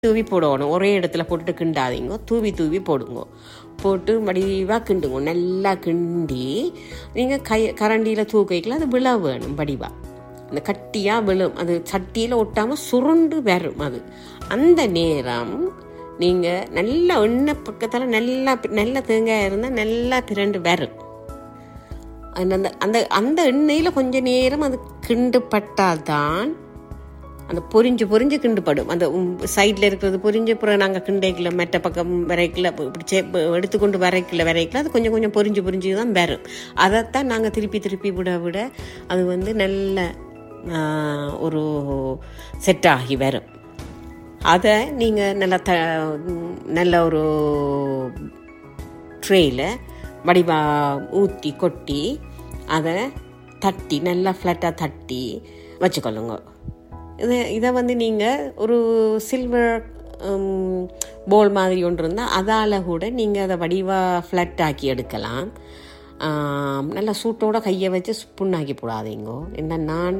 தூவி போடணும் ஒரே இடத்துல போட்டுட்டு கிண்டாதீங்க தூவி தூவி போடுங்க போட்டு வடிவாக கிண்டுங்க நல்லா கிண்டி நீங்கள் கை கரண்டியில் தூக்கிக்கலாம் அது விழ வேணும் வடிவாக அந்த கட்டியாக விழும் அது சட்டியில் ஒட்டாமல் சுருண்டு வரும் அது அந்த நேரம் நீங்கள் நல்லா எண்ணெய் பக்கத்தில் நல்லா நல்ல தேங்காய் இருந்தால் நல்லா பிரண்டு வரும் அந்த அந்த- அந்த அந்த எண்ணெயில் கொஞ்ச நேரம் அது கிண்டுபட்டால் தான் அந்த பொரிஞ்சு பொரிஞ்சு கிண்டுபடும் அந்த சைடில் இருக்கிறது பொரிஞ்சு அப்புறம் நாங்கள் கிண்டைக்கல மெட்ட பக்கம் வரைக்கல இப்படி சே எடுத்துக்கொண்டு வரைக்கல வரைக்கல அது கொஞ்சம் கொஞ்சம் பொரிஞ்சு பொரிஞ்சு தான் வரும் அதைத்தான் நாங்கள் திருப்பி திருப்பி விட விட அது வந்து நல்ல ஆ, ஒரு செட் ஆகி வரும் அதை நீங்கள் நல்ல த நல்ல ஒரு ட்ரேயில் வடிவா ஊற்றி கொட்டி அதை தட்டி நல்லா ஃப்ளாட்டாக தட்டி வச்சுக்கொள்ளுங்க இது இதை வந்து நீங்கள் ஒரு சில்வர் போல் மாதிரி ஒன்று இருந்தால் அதால் கூட நீங்கள் அதை வடிவாக ஃப்ளட் ஆக்கி எடுக்கலாம் ஆம், நல்லா சூட்டோட கையை வச்சு புண்ணாக்கி போடாதீங்கோ என்ன நான்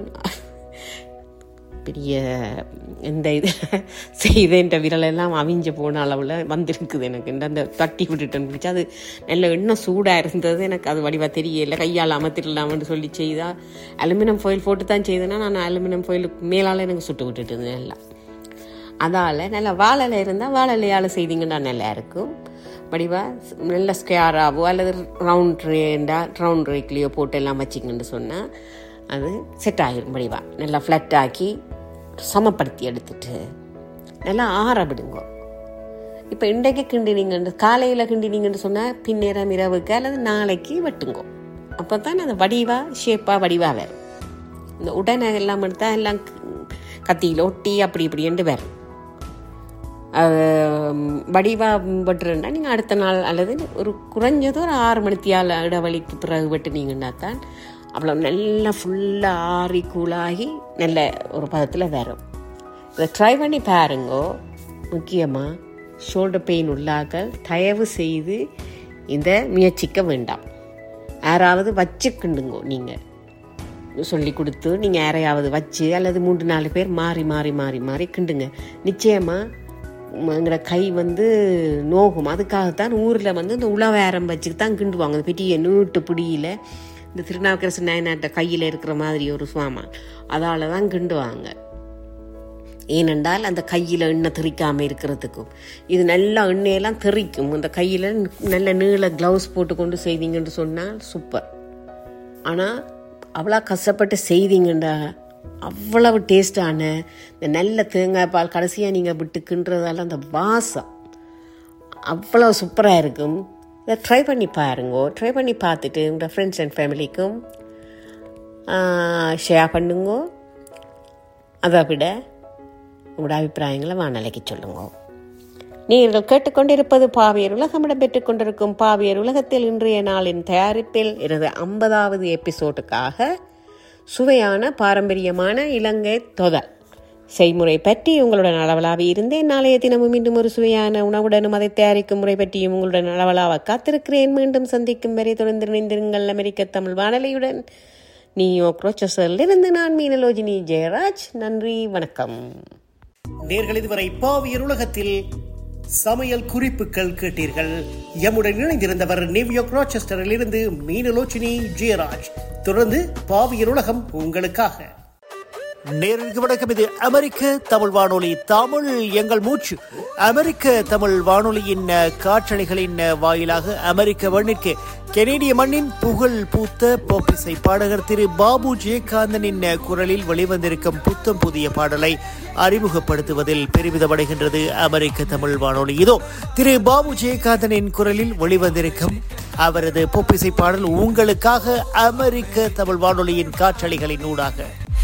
பெரிய இந்த இது செய்தேன்ற விரலெல்லாம் அவிஞ்சு போன அளவில் வந்திருக்குது எனக்கு இந்த அந்த தட்டி விட்டுட்டேன்னு பிடிச்சி அது நல்ல எண்ணெய் சூடாக இருந்தது எனக்கு அது வடிவாக தெரியல கையால் அமர்த்திடலாம்னு சொல்லி செய்தால் அலுமினியம் foil போட்டு தான் செய்தேன்னா நான் அலுமினியம் foilக்கு மேலால் எனக்கு சுட்டு விட்டுட்டு இருந்தேன் எல்லாம் அதால் நல்லா வாழலை இருந்தால் வாழலையால் செய்தீங்கன்னா நல்லா இருக்கும் வடிவாக நல்ல ஸ்கேராவோ அல்லது ரவுண்ட் ரேண்டா ரவுண்ட் ரேக்லேயோ போட்டு எல்லாம் வச்சிங்கன்னு சொன்னால் அது செட் ஆகிரும் வடிவாக நல்லா ஃப்ளட் ஆக்கி சமப்படுத்தி எடுத்துட்டு நல்லா ஆற விடுங்க இப்போ இன்றைக்கு கிண்டினீங்கன்னு காலையில் கிண்டினீங்கன்னு சொன்னால் பின்னேரம் இரவுக்கு அல்லது நாளைக்கு வெட்டுங்கோ அப்போ தான் அது வடிவாக ஷேப்பாக வடிவாக வரும் இந்த உடனே எல்லாம் எடுத்தால் எல்லாம் கத்தியில் ஒட்டி அப்படி இப்படின்ட்டு வரும் அது வடிவாக வெட்டுறேன்னா நீங்கள் அடுத்த நாள் அல்லது ஒரு குறைஞ்சது ஒரு ஆறு மணித்தியால் இடைவெளிக்கு பிறகு வெட்டுனீங்கன்னா தான் அவ்வளோ நல்லா ஃபுல்லாக ஆறி கூலாகி நல்ல ஒரு பதத்தில் வரும் இதை ட்ரை பண்ணி பாருங்கோ முக்கியமாக ஷோல்டர் பெயின் உள்ளாக்கள் தயவு செய்து இந்த முயற்சிக்க வேண்டாம் யாராவது வச்சுக்கிண்டுங்கோ நீங்கள் சொல்லி கொடுத்து நீங்கள் யாரையாவது வச்சு அல்லது மூன்று நாலு பேர் மாறி மாறி மாறி மாறி கிண்டுங்க நிச்சயமாக எங்களோட கை வந்து நோகும் அதுக்காகத்தான் ஊரில் வந்து இந்த உளவேரம் வச்சுக்கு தான் கிண்டுவாங்க அந்த பெரிய நீட்டு பிடியில் இந்த திருநாவுக்கரசு நாயனாட்ட கையில் இருக்கிற மாதிரி ஒரு சுவாமா அதால தான் கிண்டுவாங்க ஏனென்றால் அந்த கையில் எண்ணெய் தெறிக்காமல் இருக்கிறதுக்கும் இது நல்லா எண்ணெயெல்லாம் தெறிக்கும் அந்த கையில் நல்ல நீள க்ளவுஸ் போட்டு கொண்டு செய்தீங்கன்னு சொன்னால் சூப்பர் ஆனால் அவ்வளோ கஷ்டப்பட்டு செய்தீங்கண்டா அவ்வளவு டேஸ்டான இந்த நல்ல தேங்காய் பால் கடைசியாக நீங்கள் விட்டுக்குன்றதால அந்த வாசம் அவ்வளோ சூப்பராக இருக்கும் இதை ட்ரை பண்ணி பாருங்கோ ட்ரை பண்ணி பார்த்துட்டு உங்கள் ஃப்ரெண்ட்ஸ் அண்ட் ஃபேமிலிக்கும் ஷேர் பண்ணுங்கோ அதை விட உங்களோட அபிப்பிராயங்களை வானலைக்கு சொல்லுங்க நீங்கள் கேட்டுக்கொண்டிருப்பது பாவியர் உலகம் இடம்பெற்றுக் கொண்டிருக்கும் பாவியர் உலகத்தில் இன்றைய நாளின் தயாரிப்பில் எனது ஐம்பதாவது எபிசோடுக்காக சுவையான பாரம்பரியமான இலங்கை தொதல் செய்முறை பற்றி உங்களுடன் அளவலாவி இருந்தேன் நாளைய தினமும் மீண்டும் ஒரு சுவையான உணவுடனும் அதை தயாரிக்கும் முறை பற்றியும் உங்களுடன் அளவலாவ காத்திருக்கிறேன் மீண்டும் சந்திக்கும் வரை தொடர்ந்து இணைந்திருங்கள் அமெரிக்க தமிழ் வானொலியுடன் நீயோ குரோச்சஸில் இருந்து நான் மீனலோஜினி ஜெயராஜ் நன்றி வணக்கம் நேர்கள் இதுவரை பாவியர் உலகத்தில் சமையல் குறிப்புகள் கேட்டீர்கள் எம்முடன் இணைந்திருந்தவர் நியூயார்க் ராச்செஸ்டரில் இருந்து மீனலோச்சினி ஜெயராஜ் தொடர்ந்து பாவியர் உலகம் உங்களுக்காக நேருக்கு வணக்கம் இது அமெரிக்க தமிழ் வானொலி தமிழ் எங்கள் மூச்சு அமெரிக்க தமிழ் வானொலியின் அஹ், காற்றலைகளின் அஹ், வாயிலாக அமெரிக்க மண்ணிற்கு கெனேடிய மண்ணின் புகழ் பூத்த போப்பிசை பாடகர் திரு பாபு ஜெயகாந்தனின் அஹ், குரலில் வெளிவந்திருக்கும் புத்தம் புதிய பாடலை அறிமுகப்படுத்துவதில் பெருமிதமடைகின்றது அமெரிக்க தமிழ் வானொலி இதோ திரு பாபு ஜெயகாந்தனின் குரலில் வெளிவந்திருக்கும் அவரது பொப்பிசை பாடல் உங்களுக்காக அமெரிக்க தமிழ் வானொலியின் காற்றலைகளின் ஊடாக